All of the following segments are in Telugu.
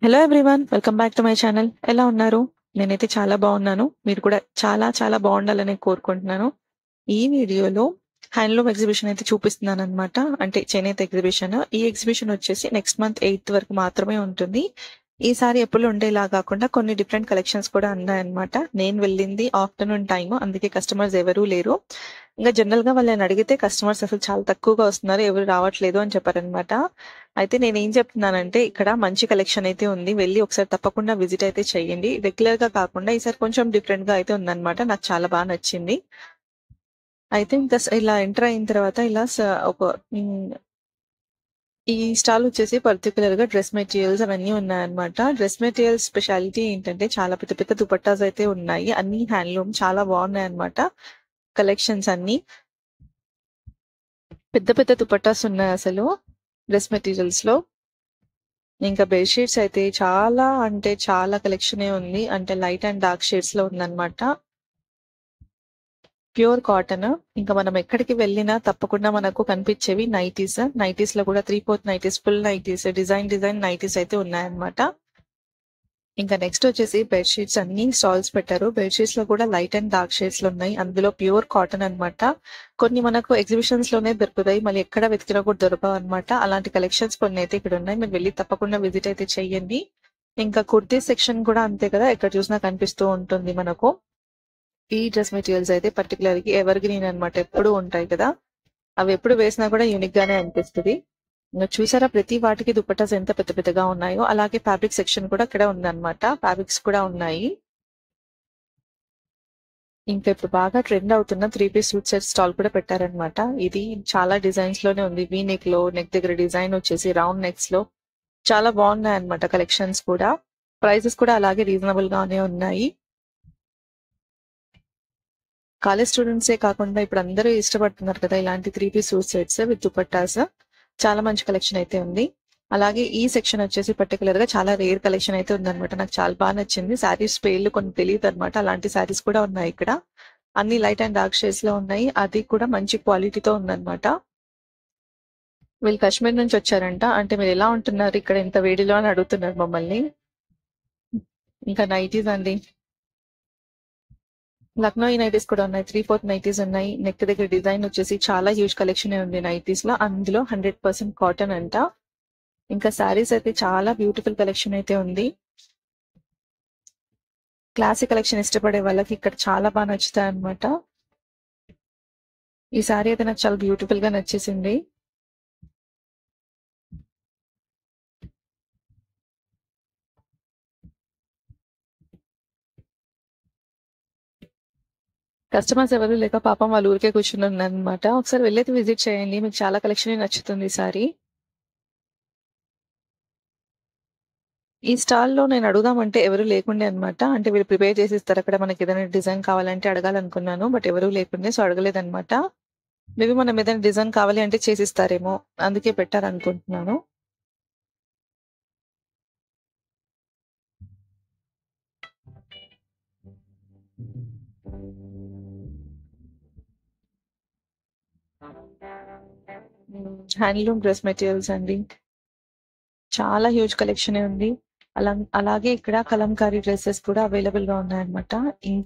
hello everyone welcome back to my channel ఎలా ఉన్నారు నేనైతే చాలా బాగున్నాను మీరు కూడా చాలా చాలా బాగుండాలని కోరుకుంటున్నాను ఈ వీడియోలో హ్యాండ్లూమ్ ఎగ్జిబిషన్ అయితే చూపిస్తున్నాను అనమాట అంటే చేనేత ఎగ్జిబిషన్ ఈ ఎగ్జిబిషన్ వచ్చేసి నెక్స్ట్ మంత్ ఎయిత్ వరకు మాత్రమే ఉంటుంది ఈసారి ఎప్పుడు ఉండేలా కాకుండా కొన్ని డిఫరెంట్ కలెక్షన్స్ కూడా ఉన్నాయన్నమాట నేను వెళ్ళింది ఆఫ్టర్నూన్ టైం అందుకే కస్టమర్స్ ఎవరూ లేరు ఇంకా జనరల్ గా వాళ్ళని అడిగితే కస్టమర్స్ అసలు చాలా తక్కువగా వస్తున్నారు ఎవరు రావట్లేదు అని చెప్పారనమాట అయితే నేను ఏం చెప్తున్నానంటే ఇక్కడ మంచి కలెక్షన్ అయితే ఉంది వెళ్ళి ఒకసారి తప్పకుండా విజిట్ అయితే చేయండి రెగ్యులర్ గా కాకుండా ఈసారి కొంచెం డిఫరెంట్ గా అయితే ఉందన్నమాట నాకు చాలా బాగా నచ్చింది అయితే ఇంకా స- ఇలా ఎంటర్ అయిన తర్వాత ఇలా స- ఒక ఉమ్, ఈ స్టాల్ వచ్చేసి పర్టికులర్ గా డ్రెస్ మెటీరియల్స్ అవన్నీ ఉన్నాయన్నమాట డ్రెస్ మెటీరియల్స్ స్పెషాలిటీ ఏంటంటే చాలా పెద్ద పెద్ద దుపట్టాస్ అయితే ఉన్నాయి అన్ని హ్యాండ్లూమ్ చాలా బాగున్నాయి అన్నమాట కలెక్షన్స్ అన్ని పెద్ద పెద్ద దుపట్టాస్ ఉన్నాయి అసలు డ్రెస్ మెటీరియల్స్ లో ఇంకా బెడ్షీట్స్ అయితే చాలా అంటే చాలా కలెక్షన్ ఉంది అంటే లైట్ అండ్ డార్క్ షేడ్స్ లో ఉందన్నమాట ప్యూర్ కాటన్ ఇంకా మనం ఎక్కడికి వెళ్ళినా తప్పకుండా మనకు కనిపించేవి నైటీస్ నైటీస్ లో కూడా three fourth nighties full nighties design design nighties అయితే ఉన్నాయన్నమాట ఇంకా నెక్స్ట్ వచ్చేసి బెడ్షీట్స్ అన్ని స్టాల్స్ పెట్టారు బెడ్షీట్స్ లో కూడా లైట్ అండ్ డార్క్ షేడ్స్ లో ఉన్నాయి అందులో ప్యూర్ కాటన్ అన్నమాట కొన్ని మనకు ఎగ్జిబిషన్స్ లోనే దొరుకుతాయి మళ్ళీ ఎక్కడ వెతికినా కూడా దొరకవు అనమాట అలాంటి కలెక్షన్స్ కొన్ని అయితే ఇక్కడ ఉన్నాయి మీరు వెళ్ళి తప్పకుండా విజిట్ అయితే చెయ్యండి ఇంకా కుర్తీ సెక్షన్ కూడా అంతే కదా ఎక్కడ చూసినా కనిపిస్తూ ఉంటుంది మనకు ఈ డ్రెస్ మెటీరియల్స్ అయితే పర్టికులర్ గా ఎవర్ గ్రీన్ అనమాట ఎప్పుడు ఉంటాయి కదా అవి ఎప్పుడు వేసినా కూడా యూనిక్ గానే అనిపిస్తుంది ఇంకా చూసారా ప్రతి వాటికి దుపట్టాస్ ఎంత పెద్ద పెద్దగా ఉన్నాయో అలాగే ఫ్యాబ్రిక్ సెక్షన్ కూడా ఇక్కడ ఉందన్నమాట ఫ్యాబ్రిక్స్ కూడా ఉన్నాయి ఇంకా ఇప్పుడు బాగా ట్రెండ్ అవుతున్న three piece suit set stall కూడా పెట్టారనమాట ఇది చాలా డిజైన్స్ లోనే ఉంది వీ నెక్ లో నెక్ దగ్గర డిజైన్ వచ్చేసి రౌండ్ నెక్స్ లో చాలా బాగున్నాయి అనమాట కలెక్షన్స్ కూడా ప్రైసెస్ కూడా అలాగే రీజనబుల్ గానే ఉన్నాయి కాలేజ్ స్టూడెంట్సే కాకుండా ఇప్పుడు అందరూ ఇష్టపడుతున్నారు కదా ఇలాంటి three piece suit sets with dupattas చాలా మంచి కలెక్షన్ అయితే ఉంది అలాగే ఈ సెక్షన్ వచ్చేసి పర్టికులర్ గా చాలా రేర్ కలెక్షన్ అయితే ఉందన్నమాట నాకు చాలా బాగా నచ్చింది శారీస్ పేర్లు కొన్ని తెలియదు అనమాట అలాంటి శారీస్ కూడా ఉన్నాయి ఇక్కడ అన్ని లైట్ అండ్ డార్క్ షేడ్స్ లో ఉన్నాయి అది కూడా మంచి క్వాలిటీతో ఉందన్నమాట వీళ్ళు కాశ్మీర్ నుంచి వచ్చారంట అంటే మీరు ఎలా ఉంటున్నారు ఇక్కడ ఇంత వేడిలో అని అడుగుతున్నారు మమ్మల్ని ఇంకా నైటీస్ అండి లక్నో నైటీస్ కూడా ఉన్నాయి త్రీ ఫోర్త్ నైటీస్ ఉన్నాయి నెక్ దగ్గర డిజైన్ వచ్చేసి చాలా హ్యూజ్ కలెక్షన్ ఉంది నైటీస్ లో అందులో హండ్రెడ్ పర్సెంట్ కాటన్ అంట ఇంకా శారీస్ అయితే చాలా బ్యూటిఫుల్ కలెక్షన్ అయితే ఉంది క్లాసిక్ కలెక్షన్ ఇష్టపడే వాళ్ళకి ఇక్కడ చాలా బాగా నచ్చుతాయి అనమాట ఈ శారీ అయితే నాకు చాలా బ్యూటిఫుల్ గా నచ్చేసింది కస్టమర్స్ ఎవరు లేక పాపం వాళ్ళ ఊరికే కూర్చుని అనమాట ఒకసారి వెళ్ళైతే విజిట్ చేయండి మీకు చాలా కలెక్షన్ నచ్చుతుంది ఈ సారీ ఈ స్టాల్ లో నేను అడుగుదామంటే ఎవరు లేకుండే అనమాట అంటే వీళ్ళు ప్రిపేర్ చేసి ఇస్తారు అక్కడ మనకి ఏదైనా డిజైన్ కావాలంటే అడగాలనుకున్నాను బట్ ఎవరు లేకుండే సో అడగలేదన్నమాట మేబీ మనం ఏదైనా డిజైన్ కావాలి అంటే చేసిస్తారేమో అందుకే పెట్టారనుకుంటున్నాను హ్యాండ్లూమ్ డ్రెస్ మెటీరియల్స్ అండి చాలా హ్యూజ్ కలెక్షన్ ఉంది అలా అలాగే ఇక్కడ కలంకారీ డ్రెస్సెస్ కూడా అవైలబుల్ గా ఉన్నాయన్నమాట ఇం-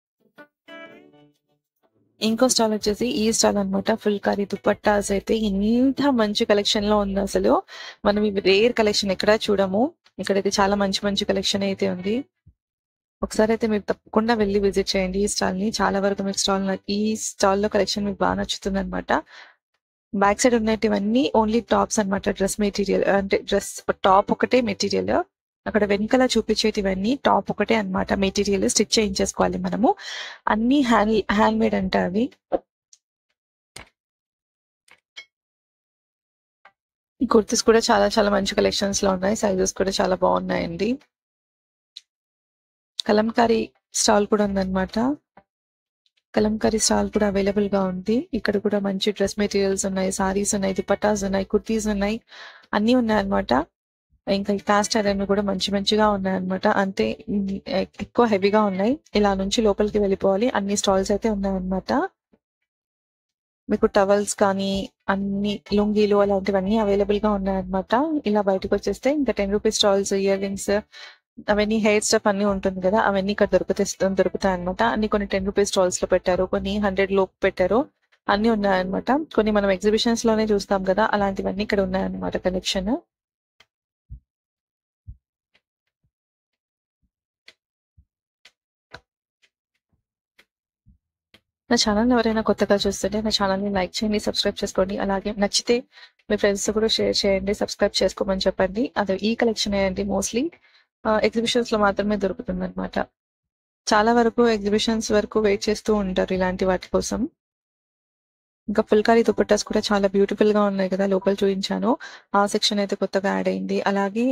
ఇంకో స్టాల్ వచ్చేసి ఈ స్టాల్ అన్నమాట ఫుల్ కారీ దుపట్టాస్ అయితే ఇంత మంచి కలెక్షన్ లో ఉంది అసలు మనం ఇవి రేర్ కలెక్షన్ ఎక్కడ చూడము ఇక్కడైతే చాలా మంచి మంచి కలెక్షన్ అయితే ఉంది ఒకసారి అయితే మీరు తప్పకుండా వెళ్ళి విజిట్ చేయండి ఈ స్టాల్ ని చాలా వరకు మీకు స్టాల్ ఈ స్టాల్ లో కలెక్షన్ మీకు బాగా నచ్చుతుంది అనమాట బ్యాక్ సైడ్ ఉన్నటివన్నీ ఓన్లీ టాప్స్ అన్నమాట డ్రెస్ మెటీరియల్ అంటే డ్రెస్ టాప్ ఒకటే మెటీరియల్ అక్కడ వెనకాల చూపించేటివన్నీ టాప్ ఒకటే అన్నమాట మెటీరియల్ స్టిచ్ చేయించేసుకోవాలి మనము అన్ని హ్యాండ్ హ్యాండ్ మేడ్ అంటే అవి ఈ కుర్తీస్ కూడా చాలా చాలా మంచి కలెక్షన్స్ లో ఉన్నాయి సైజెస్ కూడా చాలా బాగున్నాయండి కలంకారీ స్టాల్ కూడా ఉందన్నమాట కలంకారీ స్టాల్ కూడా అవైలబుల్ గా ఉంది ఇక్కడ కూడా మంచి డ్రెస్ మెటీరియల్స్ ఉన్నాయి సారీస్ ఉన్నాయి దుపట్టాస్ ఉన్నాయి కుర్తీస్ ఉన్నాయి అన్ని ఉన్నాయి అన్నమాట ఇంకా కాస్ట్ ఐరన్ కూడా మంచి మంచిగా ఉన్నాయి అన్నమాట అంతే ఉమ్, ఎక్కువ హెవీగా ఉన్నాయి ఇలా నుంచి లోపలికి వెళ్ళిపోవాలి అన్ని స్టాల్స్ అయితే ఉన్నాయి అన్నమాట మీకు టవల్స్ కానీ అన్ని లుంగీలు అలాంటివన్నీ అవైలబుల్ గా ఉన్నాయన్నమాట ఇలా బయటకు వచ్చేస్తే ఇంకా ten rupees stalls earrings అవన్నీ హెయిర్ స్టఫ్ అన్ని ఉంటుంది కదా అవన్నీ ఇక్కడ దొరుకుతాయి దొరుకుతాయి అనమాట అన్ని కొన్ని టెన్ రూపీస్ స్టాల్స్ లో పెట్టారు కొన్ని హండ్రెడ్ లోపు పెట్టారు అన్ని ఉన్నాయన్నమాట కొన్ని మనం ఎగ్జిబిషన్స్ లోనే చూస్తాం కదా అలాంటివన్నీ ఇక్కడ ఉన్నాయన్నమాట కలెక్షన్ నా ఛానల్ ఎవరైనా కొత్తగా చూస్తుంటే నా ఛానల్ని లైక్ చేయండి సబ్స్క్రైబ్ చేసుకోండి అలాగే నచ్చితే మీ ఫ్రెండ్స్ కూడా షేర్ చేయండి సబ్స్క్రైబ్ చేసుకోమని చెప్పండి అది ఈ కలెక్షన్ అండి మోస్ట్లీ ఎగ్జిబిషన్స్ లో మాత్రమే దొరుకుతుంది అనమాట చాలా వరకు ఎగ్జిబిషన్స్ వరకు వెయిట్ చేస్తూ ఉంటారు ఇలాంటి వాటి కోసం ఇంకా ఫుల్కారీ దుపట్టాస్ కూడా చాలా బ్యూటిఫుల్ గా ఉన్నాయి కదా లోపల చూపించాను ఆ సెక్షన్ అయితే కొత్తగా యాడ్ అయింది అలాగే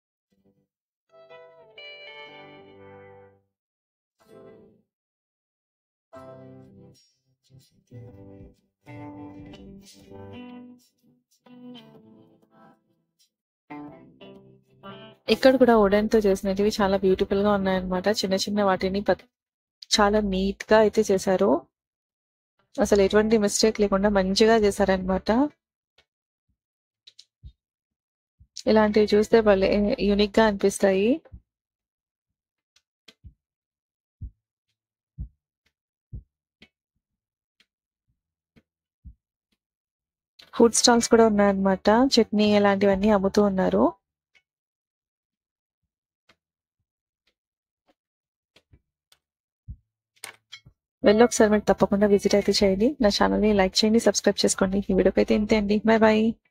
ఇక్కడ కూడా వుడెన్ తో చేసినవి చాలా బ్యూటిఫుల్ గా ఉన్నాయన్నమాట చిన్న చిన్న వాటిని ప- చాలా నీట్ గా అయితే చేశారు అసలు ఎటువంటి మిస్టేక్ లేకుండా మంచిగా చేశారనమాట ఇలాంటివి చూస్తే భలే యూనిక్ గా అనిపిస్తాయి ఫుడ్ స్టాల్స్ కూడా ఉన్నాయన్నమాట చట్నీ ఇలాంటివన్నీ అమ్ముతూ ఉన్నారు వెళ్ళి ఒకసారి మీరు తప్పకుండా విజిట్ అయితే చేయండి నా ఛానల్ని లైక్ చేయండి సబ్స్క్రైబ్ చేసుకోండి ఈ వీడియోకి అయితే ఇంతే అండి బాయ్ బాయ్